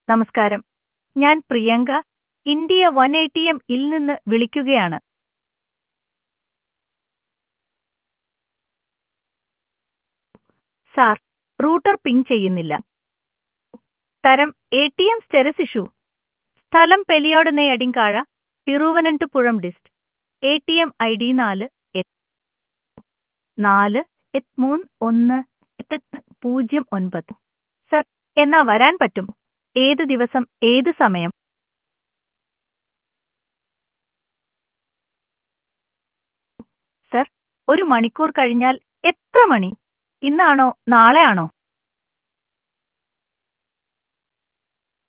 നമസ്കാരം ഞാൻ Priyanka India one eighty M ഇൽ നിന്ന് വിളിക്കുകയാണ് സാർ റൂട്ടർ പിങ് ചെയ്യുന്നില്ല തരം A T M status issue സ്ഥലം Peliyode Neyyattinkara Thiruvananthapuram dist A T M I D നാല് എട്ട് നാല് എട്ട് മൂന്ന് ഒന്ന് എട്ട് പൂജ്യം ഒൻപത് സർ എന്നാ വരാൻ പറ്റും ഏത് ദിവസം ഏത് സമയം സർ ഒരു മണിക്കൂർ കഴിഞ്ഞാൽ എത്ര മണി ഇന്നാണോ നാളെ ആണോ